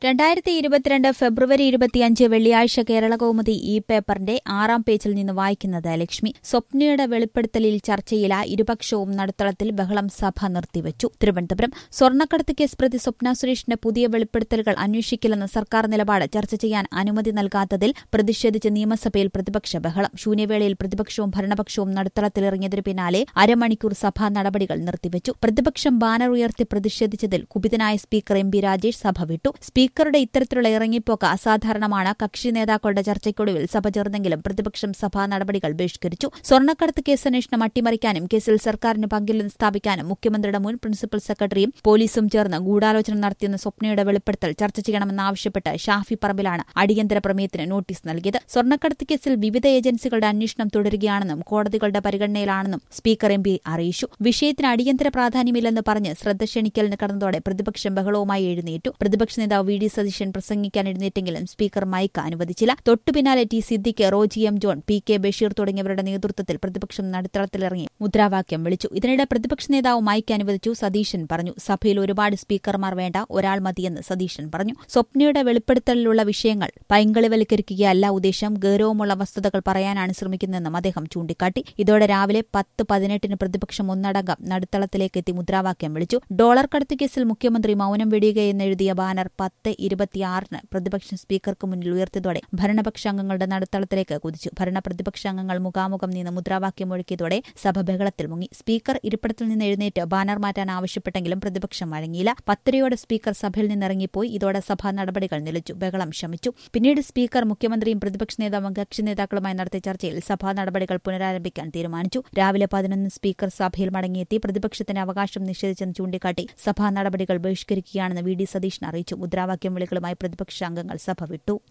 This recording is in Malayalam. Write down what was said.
രണ്ടായിരത്തി ഇരുപത്തിരണ്ട് ഫെബ്രുവരി ഇരുപത്തിയഞ്ച് വെള്ളിയാഴ്ച കേരളകൗമുദി ഈ പേപ്പറിന്റെ ആറാം പേജിൽ നിന്ന് വായിക്കുന്നത് ലക്ഷ്മി സ്വപ്നയുടെ വെളിപ്പെടുത്തലിൽ ചർച്ചയില ഇരുപക്ഷവും നടുത്തളത്തിൽ ബഹളം സഭ നിർത്തിവച്ചു തിരുവനന്തപുരം സ്വർണ്ണക്കടത്ത് കേസ് പ്രതി സ്വപ്ന സുരേഷിന്റെ പുതിയ വെളിപ്പെടുത്തലുകൾ അന്വേഷിക്കില്ലെന്ന സർക്കാർ നിലപാട് ചർച്ച ചെയ്യാൻ അനുമതി നൽകാത്തതിൽ പ്രതിഷേധിച്ച് നിയമസഭയിൽ പ്രതിപക്ഷ ബഹളം ശൂന്യവേളയിൽ പ്രതിപക്ഷവും ഭരണപക്ഷവും നടുത്തളത്തിലിറങ്ങിയതിനു പിന്നാലെ അരമണിക്കൂർ സഭാ നടപടികൾ നിർത്തിവച്ചു പ്രതിപക്ഷം ബാനർ ഉയർത്തി പ്രതിഷേധിച്ചതിൽ കുപിതനായ സ്പീക്കർ എം പി രാജേഷ് സഭ വിട്ടു സ്പീക്കറുടെ ഇത്തരത്തിലുള്ള ഇറങ്ങിപ്പോക്ക് അസാധാരണമാണ് കക്ഷി നേതാക്കളുടെ ചർച്ചയ്ക്കൊടുവിൽ സഭ ചേർന്നെങ്കിലും പ്രതിപക്ഷം സഭാ നടപടികൾ ബഹിഷ്കരിച്ചു സ്വർണ്ണക്കടത്ത് കേസ് അന്വേഷണം അട്ടിമറിക്കാനും കേസിൽ സർക്കാരിന് പങ്കില്ലെന്ന് സ്ഥാപിക്കാനും മുഖ്യമന്ത്രിയുടെ മുൻ പ്രിൻസിപ്പൽ സെക്രട്ടറിയും പോലീസും ചേർന്ന് ഗൂഢാലോചന നടത്തിയെന്ന സ്വപ്നയുടെ വെളിപ്പെടുത്തൽ ചർച്ച ചെയ്യണമെന്നാവശ്യപ്പെട്ട് ഷാഫി പറമ്പിലാണ് അടിയന്തര പ്രമേയത്തിന് നോട്ടീസ് നൽകിയത് സ്വർണ്ണക്കടത്ത് കേസിൽ വിവിധ ഏജൻസികളുടെ അന്വേഷണം തുടരുകയാണെന്നും കോടതികളുടെ പരിഗണനയിലാണെന്നും സ്പീക്കർ എം പി അറിയിച്ചു വിഷയത്തിന് അടിയന്തര പ്രാധാന്യമില്ലെന്ന് പറഞ്ഞ് ശ്രദ്ധ ക്ഷണിക്കലിന് കടന്നതോടെ പ്രതിപക്ഷം ബഹളവുമായി എഴുന്നേറ്റു പ്രതിപക്ഷ നേതാവ് വി ഡി സതീശൻ പ്രസംഗിക്കാൻ എഴുന്നേറ്റെങ്കിലും സ്പീക്കർ മൈക്ക് അനുവദിച്ചില്ല തൊട്ടുപിന്നാലെ T Siddique Roji M John P K Basheer തുടങ്ങിയവരുടെ നേതൃത്വത്തിൽ പ്രതിപക്ഷം നടുത്തളത്തിലിറങ്ങി മുദ്രാവാക്യം വിളിച്ചു ഇതിനിടെ പ്രതിപക്ഷ നേതാവ് മൈക്ക് അനുവദിച്ചു സതീശൻ പറഞ്ഞു സഭയിൽ ഒരുപാട് സ്പീക്കർമാർ വേണ്ട ഒരാൾ മതിയെന്ന് സതീശൻ പറഞ്ഞു സ്വപ്നയുടെ വെളിപ്പെടുത്തലിലുള്ള വിഷയങ്ങൾ പൈങ്കളിവൽക്കരിക്കുകയല്ല ഉദ്ദേശം ഗൌരവമുള്ള വസ്തുതകൾ പറയാനാണ് ശ്രമിക്കുന്നതെന്നും അദ്ദേഹം ചൂണ്ടിക്കാട്ടി ഇതോടെ രാവിലെ പത്ത് പതിനെട്ടിന് പ്രതിപക്ഷം ഒന്നടങ്കം നടുത്തളത്തിലേക്ക് എത്തി മുദ്രാവാക്യം വിളിച്ചു ഡോളർ കടത്ത് കേസിൽ മുഖ്യമന്ത്രി മൌനം വെടിയുകയെന്നെഴുതിയ ബാനർ പത്ത് ഇരുപത്തിയാറിന് പ്രതിപക്ഷ സ്പീക്കർക്ക് മുന്നിൽ ഉയർത്തിയതോടെ ഭരണപക്ഷ അംഗങ്ങളുടെ നടുത്തളത്തിലേക്ക് കുതിച്ചു ഭരണ പ്രതിപക്ഷ അംഗങ്ങൾ മുഖാമുഖം നിന്ന് മുദ്രാവാക്യം മുഴക്കിയതോടെ സഭ ബഹളത്തിൽ മുങ്ങി സ്പീക്കർ ഇരിപ്പിടത്തിൽ നിന്ന് എഴുന്നേറ്റ് ബാനർ മാറ്റാൻ ആവശ്യപ്പെട്ടെങ്കിലും പ്രതിപക്ഷം വഴങ്ങിയില്ല പത്തരയോടെ സ്പീക്കർ സഭയിൽ നിന്നിറങ്ങിപ്പോയി ഇതോടെ സഭാ നടപടികൾ നിലച്ചു ബഹളം ശമിച്ചു പിന്നീട് സ്പീക്കർ മുഖ്യമന്ത്രിയും പ്രതിപക്ഷ നേതാവും കക്ഷി നേതാക്കളുമായി നടത്തിയ ചർച്ചയിൽ സഭാ നടപടികൾ പുനരാരംഭിക്കാൻ തീരുമാനിച്ചു രാവിലെ പതിനൊന്ന് സ്പീക്കർ സഭയിൽ മടങ്ങിയെത്തി പ്രതിപക്ഷത്തിന് അവകാശം നിഷേധിച്ചെന്ന് ചൂണ്ടിക്കാട്ടി സഭാ നടപടികൾ ബഹിഷ്കരിക്കുകയാണെന്ന് വി ഡി സതീശൻ അറിയിച്ചു മുദ്രാവാക്യം വിളികളുമായി പ്രതിപക്ഷ അംഗങ്ങൾ സഭ വിട്ടു